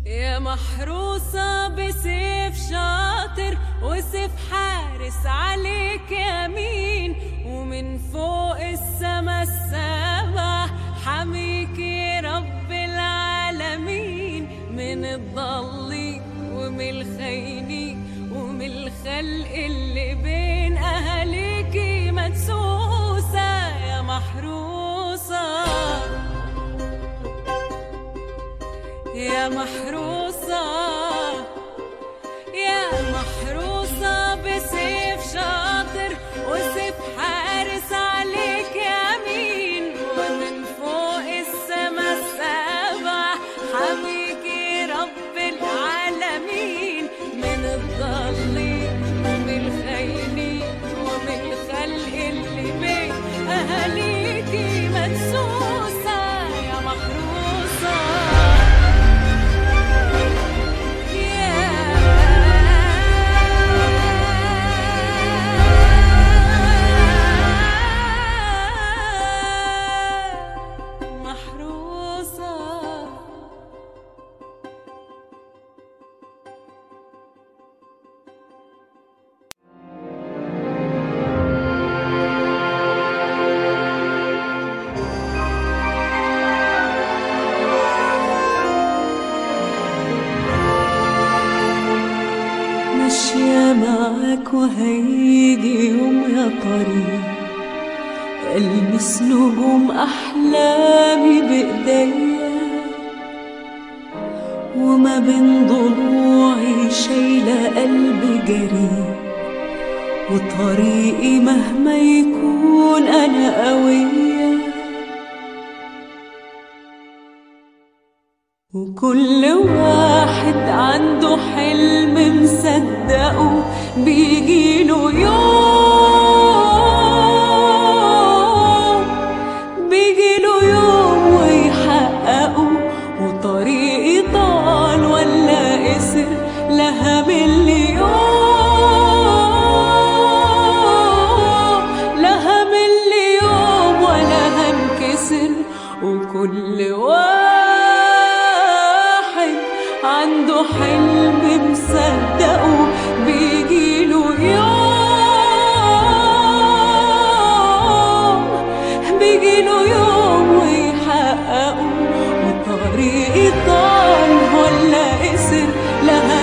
يا محروسة بسيف شاطر وسيف حارس عليك يمين ومن فوق السما السبع حميكي رب العالمين من الضالين ومن الخاينين ومن الخلق اللي بين أهاليكي مدسوسة يا محروسة يا محروسة يا محروسة بسيف شاطر وسيف حارس عليك يمين ومن فوق السما السبع حميكي رب العالمين من الضالين ومن الخاينين ومن الخلق اللي بين أهاليكي مدسوسة يا محروسة محروسة ماشية معاك وهيجي يوم يا طريق ألمس نجوم أحلامي بإيديا وما بين ضلوعي شايلة قلب جريء وطريقي مهما يكون أنا قوية وكل واحد عنده حلم مصدقه بيجيله يوم بيجيله يوم ويحققه وطريقي طال ولا قصر لها مليون لها مليون ولا هنكسر وكل واحد عنده حلم مصدقه بيجيله يوم بيجيله يوم ويحققه وطريقي طال ولا قصر لها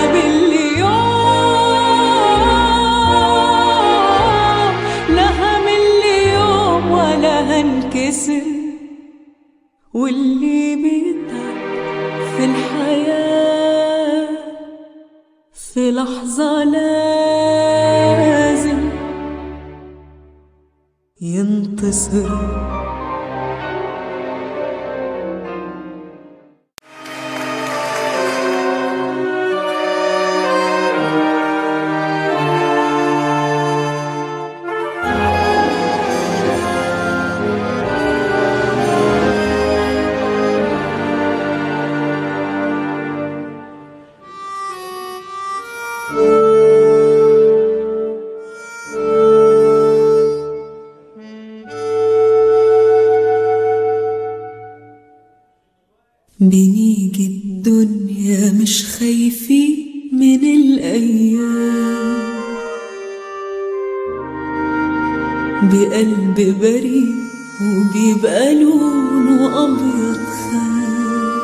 مليون لها مليون ولا هنكسر واللي بيتعب في الحياة في لحظة لازم ينتصر بنيجي الدنيا مش خايفين من الأيام بقلب بريء وبيبقى لونه أبيض خام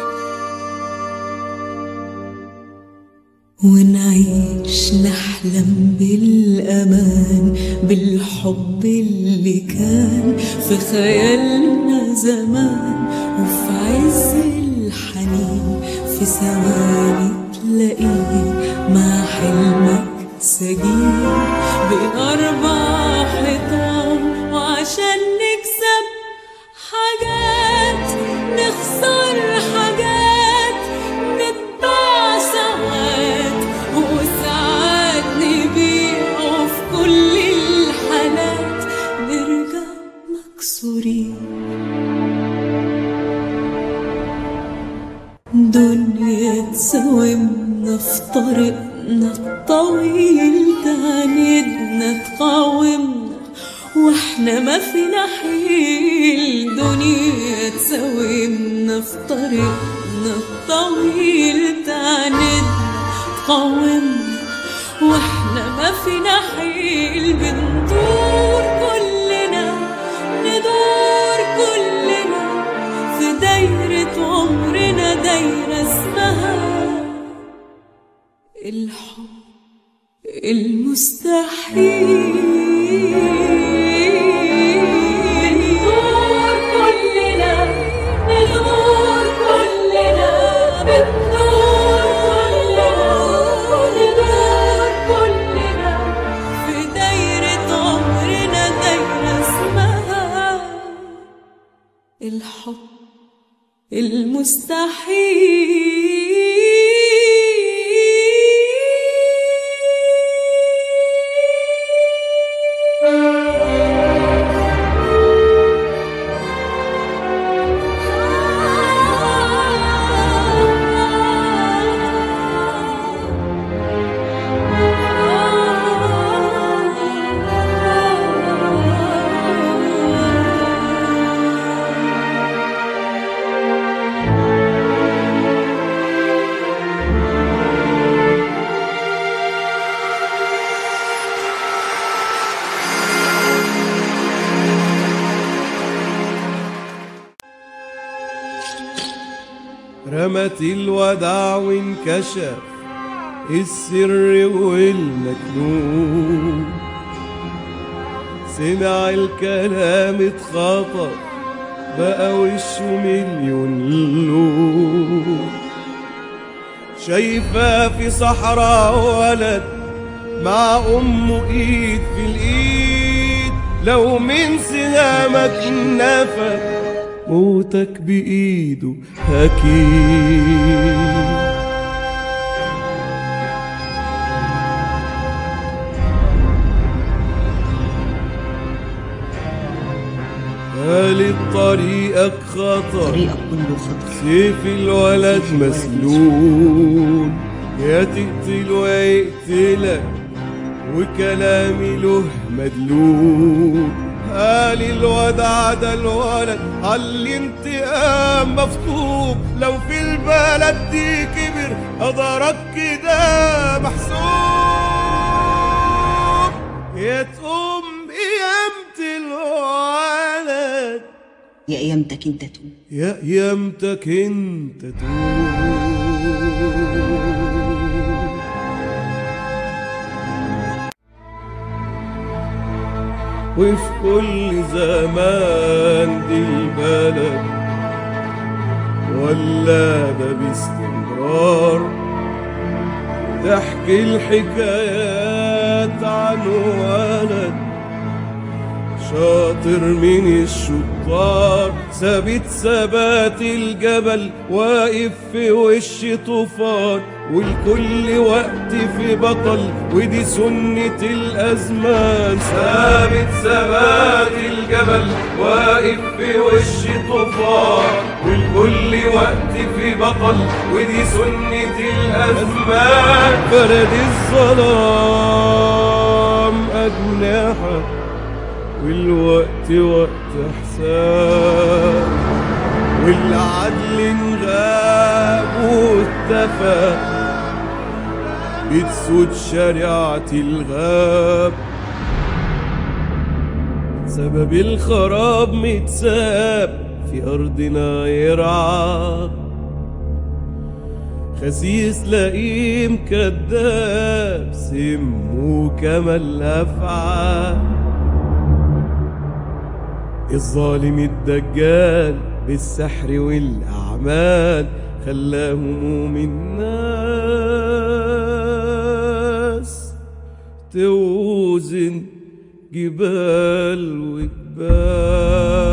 ونعيش نحلم بالأمان بالحب اللي كان في خيالنا زمان وفي عز الحنين في ثواني تلاقيه مع حلمك سجين بين أربع حيطان وعشان نكسب حاجات نخسر حاجات نتباع ساعات وساعات نبيع وفي كل الحالات نرجع مكسورين دنيا تساومنا في طريقنا الطويل تهاندنا تقاومنا واحنا ما فينا حيل دنيا تساومنا في طريقنا الطويل تقاومنا واحنا ما فينا حيل بندور كلنا ندور كلنا في دايرة عمرنا دايرة اسمها الحب المستحيل ندور كلنا ندور كلنا بندور كلنا ندور كلنا في دايرة عمرنا دايرة اسمها الحب رمت الوداع وانكشف السر والمكنون سمع الكلام اتخطف بقى وشه مليون لون شايفاه في صحراء ولد مع امه ايد في الايد لو من سهامك نفد موتك بايده اكيد قالت طريقك خطر طريقك كله خطر سيف الولد مسلول يا تقتله يا يقتلك وكلامي له مدلول قال الودع ده الولد علي انتقام مفتوح لو في البلد دي كبر قدرك كده محسوب يا تقوم قيامة الولد يا ايامتك انت تقوم يا قيامتك انت تقول وفي كل زمان دي البلد ولادة باستمرار تحكي الحكايات عن ولد شاطر من الشطار ثابت ثبات الجبل واقف في وش طوفان والكل وقت في بطل ودي سنة الأزمان ثابت ثبات الجبل واقف في وش طوفان والكل وقت في بطل ودي سنة الأزمان فرد الظلام أجنحة والوقت وقت حساب والعدل انغاب واختفى بتسود شريعة الغاب سبب الخراب متساب في أرضنا يرعى خسيس لئيم كذاب سمه كما الأفعال الظالم الدجال بالسحر والأعمال خلاه هموم الناس توزن جبال وجبال